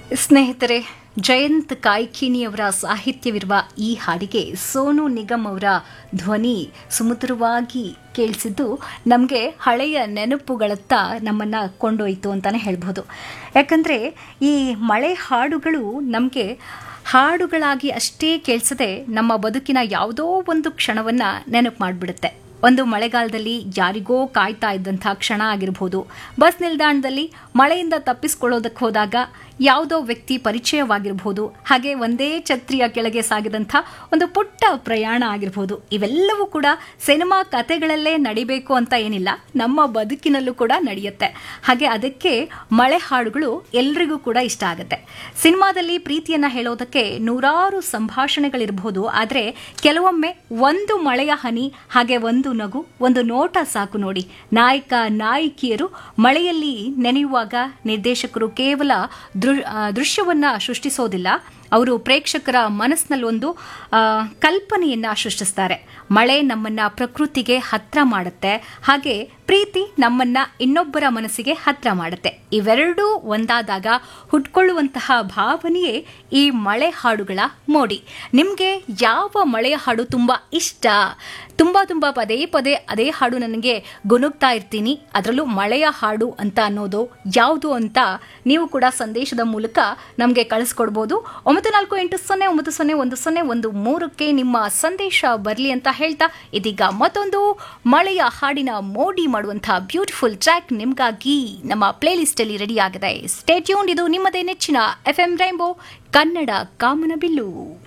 ಸ್ನೇಹಿತರೆ ಜಯಂತ್ ಕಾಯ್ಕಿಣಿಯವರ ಸಾಹಿತ್ಯವಿರುವ ಈ ಹಾಡಿಗೆ ಸೋನು ನಿಗಮ್ ಅವರ ಧ್ವನಿ ಸುಮಧುರವಾಗಿ ಕೇಳಿಸಿದ್ದು ನಮಗೆ ಹಳೆಯ ನೆನಪುಗಳತ್ತ ನಮ್ಮನ್ನು ಕೊಂಡೊಯ್ತು ಅಂತಲೇ ಹೇಳ್ಬೋದು ಯಾಕಂದರೆ ಈ ಮಳೆ ಹಾಡುಗಳು ನಮಗೆ ಹಾಡುಗಳಾಗಿ ಅಷ್ಟೇ ಕೇಳಿಸದೆ ನಮ್ಮ ಬದುಕಿನ ಯಾವುದೋ ಒಂದು ಕ್ಷಣವನ್ನು ನೆನಪು ಮಾಡಿಬಿಡುತ್ತೆ ಒಂದು ಮಳೆಗಾಲದಲ್ಲಿ ಯಾರಿಗೋ ಕಾಯ್ತಾ ಇದ್ದಂಥ ಕ್ಷಣ ಆಗಿರ್ಬೋದು ಬಸ್ ನಿಲ್ದಾಣದಲ್ಲಿ ಮಳೆಯಿಂದ ತಪ್ಪಿಸ್ಕೊಳ್ಳೋದಕ್ಕೆ ಹೋದಾಗ ಯಾವುದೋ ವ್ಯಕ್ತಿ ಪರಿಚಯವಾಗಿರ್ಬೋದು ಹಾಗೆ ಒಂದೇ ಛತ್ರಿಯ ಕೆಳಗೆ ಸಾಗಿದಂಥ ಒಂದು ಪುಟ್ಟ ಪ್ರಯಾಣ ಆಗಿರ್ಬೋದು ಇವೆಲ್ಲವೂ ಕೂಡ ಸಿನಿಮಾ ಕತೆಗಳಲ್ಲೇ ನಡಿಬೇಕು ಅಂತ ಏನಿಲ್ಲ ನಮ್ಮ ಬದುಕಿನಲ್ಲೂ ಕೂಡ ನಡೆಯುತ್ತೆ ಹಾಗೆ ಅದಕ್ಕೆ ಮಳೆ ಹಾಡುಗಳು ಎಲ್ರಿಗೂ ಕೂಡ ಇಷ್ಟ ಆಗುತ್ತೆ ಸಿನಿಮಾದಲ್ಲಿ ಪ್ರೀತಿಯನ್ನ ಹೇಳೋದಕ್ಕೆ ನೂರಾರು ಸಂಭಾಷಣೆಗಳಿರಬಹುದು ಆದರೆ ಕೆಲವೊಮ್ಮೆ ಒಂದು ಮಳೆಯ ಹನಿ ಹಾಗೆ ಒಂದು ನಗು ಒಂದು ನೋಟ ಸಾಕು ನೋಡಿ ನಾಯಕ ನಾಯಕಿಯರು ಮಳೆಯಲ್ಲಿ ನೆನೆಯುವಾಗ ನಿರ್ದೇಶಕರು ಕೇವಲ ದೃಶ್ಯವನ್ನ ಸೃಷ್ಟಿಸೋದಿಲ್ಲ ಅವರು ಪ್ರೇಕ್ಷಕರ ಮನಸ್ಸಿನಲ್ಲಿ ಒಂದು ಕಲ್ಪನೆಯನ್ನ ಸೃಷ್ಟಿಸ್ತಾರೆ ಮಳೆ ನಮ್ಮನ್ನ ಪ್ರಕೃತಿಗೆ ಹತ್ರ ಮಾಡುತ್ತೆ ಹಾಗೆ ಪ್ರೀತಿ ನಮ್ಮನ್ನ ಇನ್ನೊಬ್ಬರ ಮನಸ್ಸಿಗೆ ಹತ್ರ ಮಾಡುತ್ತೆ ಇವೆರಡೂ ಒಂದಾದಾಗ ಹುಟ್ಕೊಳ್ಳುವಂತಹ ಭಾವನೆಯೇ ಈ ಮಳೆ ಹಾಡುಗಳ ಮೋಡಿ ನಿಮಗೆ ಯಾವ ಮಳೆಯ ಹಾಡು ತುಂಬ ಇಷ್ಟ ತುಂಬ ತುಂಬ ಪದೇ ಪದೇ ಅದೇ ಹಾಡು ನನಗೆ ಗುನುಗ್ತಾ ಇರ್ತೀನಿ ಅದರಲ್ಲೂ ಮಳೆಯ ಹಾಡು ಅಂತ ಅನ್ನೋದು ಯಾವುದು ಅಂತ ನೀವು ಕೂಡ ಸಂದೇಶದ ಮೂಲಕ ನಮಗೆ ಕಳಿಸ್ಕೊಡ್ಬೋದು ಒಂಬತ್ತು ನಾಲ್ಕು ಎಂಟು ಸೊನ್ನೆ ಒಂಬತ್ತು ಸೊನ್ನೆ ಒಂದು ಸೊನ್ನೆ ಒಂದು ಮೂರಕ್ಕೆ ನಿಮ್ಮ ಸಂದೇಶ ಬರಲಿ ಅಂತ ಹೇಳ್ತಾ ಇದೀಗ ಮತ್ತೊಂದು ಮಳೆಯ ಹಾಡಿನ ಮೋಡಿ ಮಾಡುವಂತಹ ಬ್ಯೂಟಿಫುಲ್ ಟ್ರ್ಯಾಕ್ ನಿಮ್ಗಾಗಿ ನಮ್ಮ ಪ್ಲೇ ಲಿಸ್ಟ್ ಅಲ್ಲಿ ರೆಡಿ ಆಗಿದೆ ಸ್ಟೇಟ್ಯೂನ್ ಇದು ನಿಮ್ಮದೇ ನೆಚ್ಚಿನ ಎಫ್ ಎಂ ರೈಂಬೋ ಕನ್ನಡ ಕಾಮನಬಿಲ್ಲು